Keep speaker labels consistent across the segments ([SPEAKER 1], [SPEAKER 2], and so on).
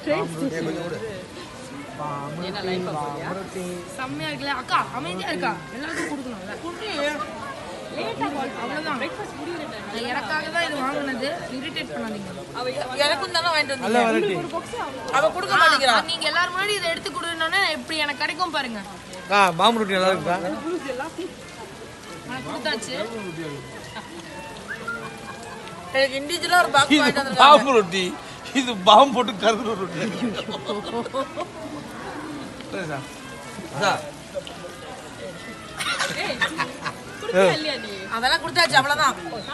[SPEAKER 1] செம்மையா இருக்குல்ல அக்கா அமைதியா இருக்கா எல்லாருக்கும் கொடுக்கணும்ல அவ்வளவுதான் நான் எனக்காக தான் இது வாங்கினது இரிட்டேட் பண்ணாதீங்க
[SPEAKER 2] எனக்கும் தானே வாங்கிட்டு வந்தீங்க
[SPEAKER 3] நல்ல வெரைட்டி
[SPEAKER 2] அவ கொடுக்க மாட்டேங்கிறா
[SPEAKER 1] ஆ, நீங்க எல்லாரும் முன்னாடி இதை எடுத்து கொடுக்கணும்னா எப்படி எனக்கு கிடைக்கும் பாருங்க
[SPEAKER 3] ஆ பாம்பு ரொட்டி நல்லா இருக்குக்கா
[SPEAKER 1] நான் கொடுத்தாச்சு
[SPEAKER 2] எனக்கு இண்டிவிஜுவலா ஒரு பாக்ஸ் வாங்கிட்டு வந்திருக்காங்க
[SPEAKER 3] பாம்பு ரொட்டி இது பாம்பு போட்டு கருது ரொட்டி சரி சார். சார்
[SPEAKER 2] அதெல்லாம் கொடுத்தாச்சு அவ்வளவுதான்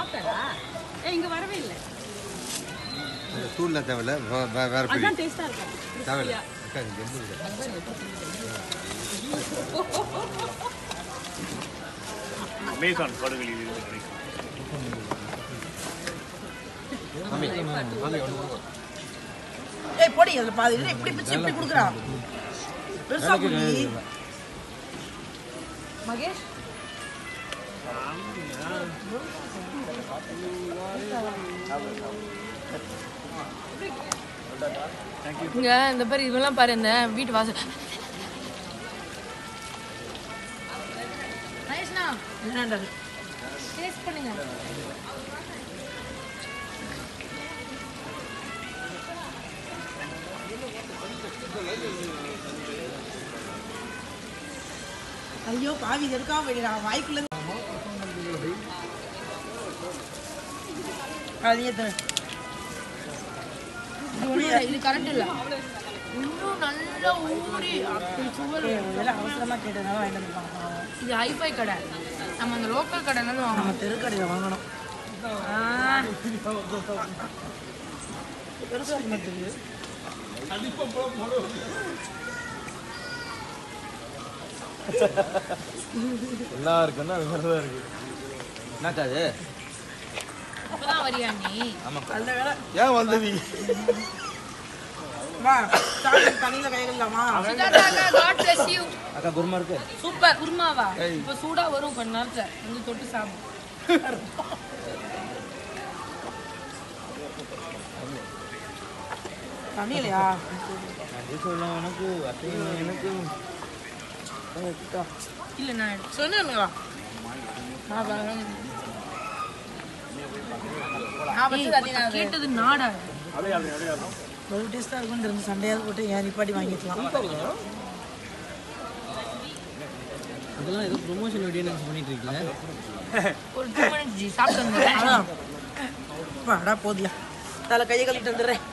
[SPEAKER 4] தூள்ல தேவையில்ல வே- வே- வேற பிடி தேவையில்ல அக்கா, இங்க எந்த இது?
[SPEAKER 5] அமேசான் காடுகளில் இருந்து கிடைக்கும்
[SPEAKER 2] ஏய் போடி அதுல பாதி இரு, இப்படி பிச்சு இப்படி கொடுக்குறா பெருசா புடி மகேஷ்
[SPEAKER 1] இங்க இந்த பேர் இதெல்லாம் பாரு இந்த வீட்டு வாசல் மகேஷ்ண்ணா
[SPEAKER 2] என்னடா இது?
[SPEAKER 1] டேஸ்ட் பண்ணுங்க
[SPEAKER 2] ஐயோ பாவி இது எடுக்காம போயிடா வாய்க்குள்ள இருந்து- அது ஏத்து
[SPEAKER 1] இது கரெக்ட் இல்ல இன்னும் நல்லா ஊறி அப்படி சுவர்
[SPEAKER 2] இதெல்லாம் அவசரமா கேட்டதுனால வாங்கிட்டு வந்துருப்பாங்க
[SPEAKER 1] இது ஹைஃபை கடை நம்ம அந்த லோக்கல் கடையில இருந்து வாங்கணும்
[SPEAKER 2] நம்ம தெருக்கடையில் வாங்கணும்
[SPEAKER 1] ஆ,
[SPEAKER 2] பெருசா இருக்க மாட்டேங்குது
[SPEAKER 3] நல்லா இருக்குன்னா அது மாதிரி தான் இருக்கு என்னக்கா அது
[SPEAKER 1] இப்பதான் வரியா நீ
[SPEAKER 2] அந்த வேலை
[SPEAKER 3] ஏன் வந்தது
[SPEAKER 2] வா சாப்பிட்டு தண்ணியில கைகளாமா
[SPEAKER 1] சுஜாதா அக்கா காட் பிளஸ் யூ
[SPEAKER 3] அக்கா குருமா இருக்கு
[SPEAKER 1] சூப்பர் குருமாவா இப்ப சூடா வரும் கொஞ்ச நேரத்துல வந்து தொட்டு சாப்பிடும்
[SPEAKER 2] தண்ணியிலையா
[SPEAKER 3] சொல்லலாம் எனக்கு அத்தையும் எனக்கு
[SPEAKER 1] இல்ல நான் எடுத்து-
[SPEAKER 2] சொன்னுங்களா
[SPEAKER 1] நான் வரேன்.
[SPEAKER 2] நான் வச்சு
[SPEAKER 1] ஏய்,
[SPEAKER 2] தண்ணி நான்
[SPEAKER 1] கேட்டது நாடா
[SPEAKER 2] ஒரு டேஸ்ட்டாக இருக்கும்னு தெரிஞ்சு சண்டையாவது போட்டு ஏன் நிப்பாட்டி வாங்கிக்கலாம்
[SPEAKER 3] அதெல்லாம் ஏதோ ப்ரொமோஷன் வீடியோ பண்ணிட்டு இருக்கீங்க
[SPEAKER 1] ஒரு டூ மினிட்ஸ் ஜி சாப்பிட்டு வந்துடுறேன்
[SPEAKER 2] அதான் வாடா போதியா தலை கையை கழுவிட்டு வந்துடுறேன்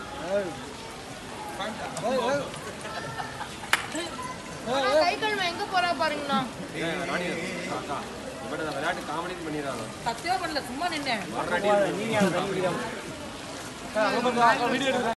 [SPEAKER 1] ஆனா கை கழுவ எங்க போறா பாருங்கண்ணா
[SPEAKER 4] விளையாட்டு காமெடி பண்ணிடுறாங்க
[SPEAKER 1] சத்தியமா பண்ணல சும்மா நின்னேன்